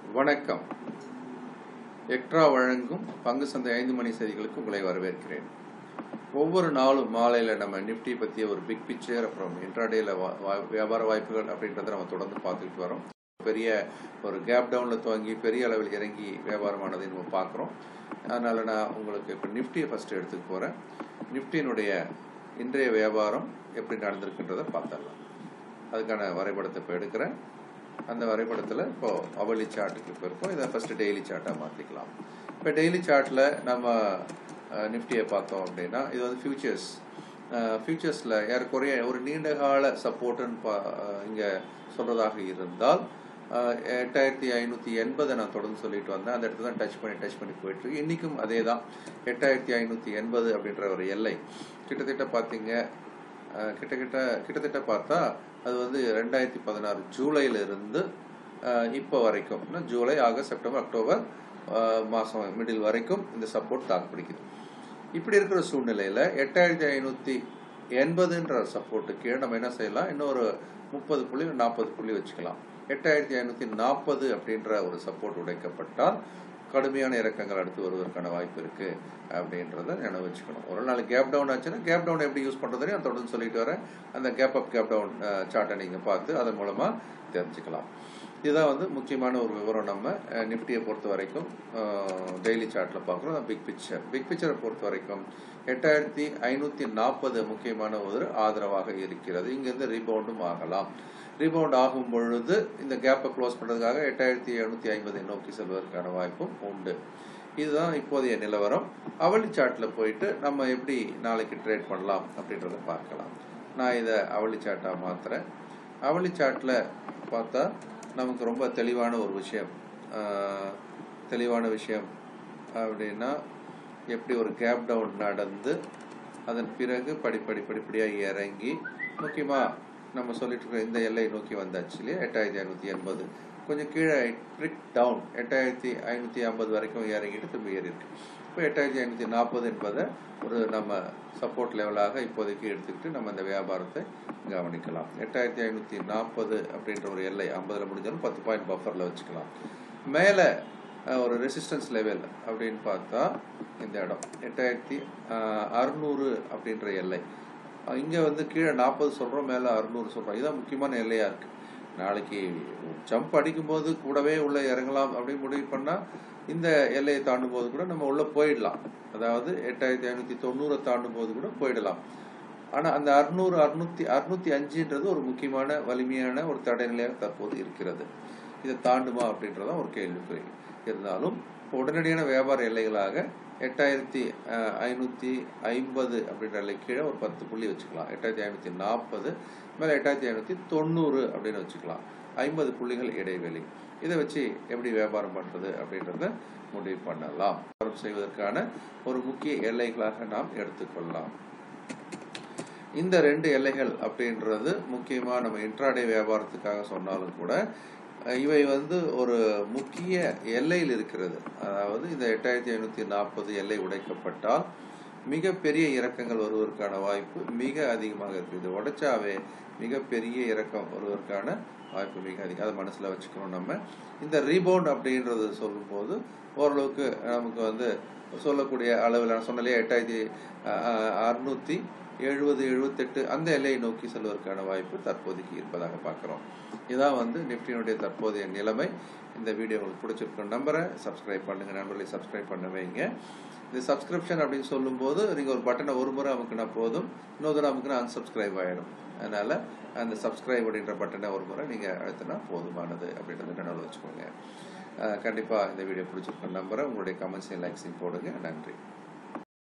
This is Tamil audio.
வணக்கம் எக்ட்ரா வழங்கும் பங்கு சந்தை ஐந்து மணி செய்திகளுக்கு உங்களை வரவேற்கிறேன் ஒவ்வொரு நாளும் மாலையில் நம்ம நிஃப்டி பற்றிய ஒரு பிக் பிக்சர் அப்புறம் இன்ட்ராடேல வியாபார வாய்ப்புகள் அப்படின்றத நம்ம தொடர்ந்து பார்த்துக்கிட்டு வரோம் பெரிய ஒரு கேப் டவுனில் துவங்கி பெரிய அளவில் இறங்கி வியாபாரமானதை நம்ம பார்க்குறோம் அதனால் நான் உங்களுக்கு இப்போ நிஃப்டியை ஃபஸ்ட்டு எடுத்துக்க போகிறேன் நிஃப்டியினுடைய இன்றைய வியாபாரம் எப்படி நடந்திருக்குன்றதை பார்த்துடலாம் அதுக்கான வரைபடத்தை இப்போ எடுக்கிறேன் அந்த வரைபடத்தில் இப்போது அவலி சார்ட்டுக்கு இப்போ இருக்கோம் இதை ஃபஸ்ட்டு டெய்லி சார்ட்டாக மாற்றிக்கலாம் இப்போ டெய்லி சார்ட்டில் நம்ம நிஃப்டியை பார்த்தோம் அப்படின்னா இது வந்து ஃபியூச்சர்ஸ் ஃபியூச்சர்ஸில் ஏறக்குறைய ஒரு நீண்ட கால சப்போர்ட்டுன்னு பா இங்கே சொல்கிறதாக இருந்தால் எட்டாயிரத்தி ஐநூற்றி எண்பதை நான் தொடர்ந்து சொல்லிட்டு வந்தேன் அந்த இடத்துல தான் டச் பண்ணி டச் பண்ணி போயிட்டுருக்கு இன்றைக்கும் அதே தான் எட்டாயிரத்தி ஐநூற்றி எண்பது அப்படின்ற ஒரு எல்லை கிட்டத்தட்ட பார்த்தீங்க கிட்டத்தட்ட கிட்டத்தட்ட பார்த்தா அது வந்து ரெண்டாயிரத்தி பதினாறு ஜூலையிலிருந்து இப்போ வரைக்கும் ஜூலை ஆகஸ்ட் செப்டம்பர் அக்டோபர் மாதம் மிடில் வரைக்கும் இந்த சப்போர்ட் தாக்கு பிடிக்குது இப்படி இருக்கிற சூழ்நிலையில் எட்டாயிரத்தி ஐநூற்றி எண்பதுன்ற சப்போர்ட்டு கீழே நம்ம என்ன செய்யலாம் இன்னொரு முப்பது புள்ளி நாற்பது புள்ளி வச்சுக்கலாம் எட்டாயிரத்தி ஐநூற்றி நாற்பது அப்படின்ற ஒரு சப்போர்ட் உடைக்கப்பட்டால் கடுமையான இறக்கங்கள் அடுத்து வருவதற்கான வாய்ப்பு இருக்கு அப்படின்றத நினைவு வச்சுக்கணும் ஒரு நாள் கேப் டவுன் ஆச்சுன்னா கேப் டவுன் எப்படி யூஸ் பண்ணுறதுன்னு நான் தொடர்ந்து சொல்லிட்டு வரேன் அந்த கேப் அப் கேப் டவுன் சார்ட்டை நீங்கள் பார்த்து அதன் மூலமாக தெரிஞ்சுக்கலாம் இதுதான் வந்து முக்கியமான ஒரு விவரம் நம்ம நிஃப்டியை பொறுத்த வரைக்கும் டெய்லி சார்ட்டில் பார்க்குறோம் பிக் பிக்சர் பிக் பிக்சரை பொறுத்த வரைக்கும் எட்டாயிரத்தி ஐநூற்றி நாற்பது முக்கியமான ஒரு ஆதரவாக இருக்கிறது இங்கேருந்து ரீபவுண்டும் ஆகலாம் ரீபவுண்ட் ஆகும் பொழுது இந்த கேப்பை க்ளோஸ் பண்ணுறதுக்காக எட்டாயிரத்தி எழுநூற்றி ஐம்பதை நோக்கி செல்வதற்கான வாய்ப்பும் உண்டு இதுதான் இப்போதைய நிலவரம் அவளி சார்ட்டில் போயிட்டு நம்ம எப்படி நாளைக்கு ட்ரேட் பண்ணலாம் அப்படின்றத பார்க்கலாம் நான் இதை அவளி சார்ட்டாக மாற்றுறேன் அவளி சார்ட்டில் பார்த்தா நமக்கு ரொம்ப தெளிவான ஒரு விஷயம் தெளிவான விஷயம் அப்படின்னா எப்படி ஒரு கேப் டவுன் நடந்து அதன் பிறகு படிப்படி படிப்படியாக இறங்கி முக்கியமாக நம்ம சொல்லிட்டு இருக்கிற இந்த எல்லை நோக்கி வந்தாச்சு இல்லையா எட்டாயிரத்தி ஐநூற்றி எண்பது கொஞ்சம் கீழே ட்ரிக் டவுன் எட்டாயிரத்தி ஐநூற்றி ஐம்பது வரைக்கும் இறங்கிட்டு திரும்பி ஏறி இருக்கு இப்போ எட்டாயிரத்தி ஐநூற்றி நாற்பது என்பதை ஒரு நம்ம சப்போர்ட் லெவலாக இப்போதைக்கு எடுத்துக்கிட்டு நம்ம இந்த வியாபாரத்தை கவனிக்கலாம் எட்டாயிரத்தி ஐநூற்றி நாற்பது அப்படின்ற ஒரு எல்லை ஐம்பதில் முடிஞ்சாலும் பத்து பாயிண்ட் பஃபரில் வச்சுக்கலாம் மேலே ஒரு ரெசிஸ்டன்ஸ் லெவல் அப்படின்னு பார்த்தா இந்த இடம் எட்டாயிரத்தி அறுநூறு அப்படின்ற எல்லை இங்கே வந்து கீழே நாற்பது சொல்கிறோம் மேலே அறுநூறு சொல்கிறோம் இதுதான் முக்கியமான எல்லையாக இருக்குது நாளைக்கு ஜம்ப் அடிக்கும்போது கூடவே உள்ளே இறங்கலாம் அப்படின்னு முடிவு பண்ணால் இந்த எல்லையை தாண்டும் போது கூட நம்ம உள்ளே போயிடலாம் அதாவது எட்டாயிரத்தி ஐநூற்றி தொண்ணூறை தாண்டும் போது கூட போயிடலாம் ஆனால் அந்த அறுநூறு அறுநூத்தி அறுநூத்தி அஞ்சுன்றது ஒரு முக்கியமான வலிமையான ஒரு தடைநிலையாக தற்போது இருக்கிறது இதை தாண்டுமா அப்படின்றதான் ஒரு கேள்விக்குறி இருந்தாலும் உடனடியான வியாபார எல்லைகளாக எட்டாயிரத்தி ஐநூற்றி ஐம்பது அப்படின்ற எல்லை கீழே ஒரு பத்து புள்ளி வச்சுக்கலாம் எட்டாயிரத்தி ஐநூற்றி நாற்பது மேலே எட்டாயிரத்தி ஐநூற்றி தொண்ணூறு அப்படின்னு வச்சுக்கலாம் ஐம்பது புள்ளிகள் இடைவெளி இதை வச்சு எப்படி வியாபாரம் பண்ணுறது அப்படின்றத முடிவு பண்ணலாம் வியாபாரம் செய்வதற்கான ஒரு முக்கிய எல்லைகளாக நாம் எடுத்துக்கொள்ளலாம் இந்த ரெண்டு எல்லைகள் அப்படின்றது முக்கியமாக நம்ம இன்ட்ராடே வியாபாரத்துக்காக சொன்னாலும் கூட இவை வந்து ஒரு முக்கிய எல்லையில் இருக்கிறது அதாவது இந்த எட்டாயிரத்தி ஐநூற்றி நாற்பது எல்லை உடைக்கப்பட்டால் மிகப்பெரிய இறக்கங்கள் வருவதற்கான வாய்ப்பு மிக அதிகமாக இருக்குது இது உடைச்சாவே மிகப்பெரிய இறக்கம் வருவதற்கான வாய்ப்பு மிக அதிகம் அதை மனசில் வச்சுக்கணும் நம்ம இந்த ரீபவுண்ட் அப்படின்றது சொல்லும்போது ஓரளவுக்கு நமக்கு வந்து சொல்லக்கூடிய அளவில் நான் சொன்னாலே எட்டாயிரத்தி அறுநூற்றி எழுபது எழுபத்தெட்டு அந்த எல்லையை நோக்கி செல்வதற்கான வாய்ப்பு தற்போதைக்கு இருப்பதாக பார்க்குறோம் இதான் வந்து நிஃப்டியினுடைய தற்போதைய நிலைமை இந்த வீடியோ உங்களுக்கு பிடிச்சிருக்கும் நம்பரை சப்ஸ்கிரைப் பண்ணுங்கள் நண்பர்களை சப்ஸ்கிரைப் பண்ண வைங்க இந்த சப்ஸ்கிரிப்ஷன் அப்படின்னு சொல்லும்போது நீங்கள் ஒரு பட்டனை ஒரு முறை அமுக்குனா போதும் இன்னொரு தடவை அமுக்குனா அன்சப்ஸ்கிரைப் ஆகிடும் அதனால் அந்த சப்ஸ்கிரைப் அப்படின்ற பட்டனை ஒரு முறை நீங்கள் அழுத்தினா போதுமானது அப்படின்றத நினைவு வச்சுக்கோங்க கண்டிப்பாக இந்த வீடியோ பிடிச்சிருக்கும் நம்பரை உங்களுடைய கமெண்ட்ஸையும் லைக்ஸையும் போடுங்க நன்றி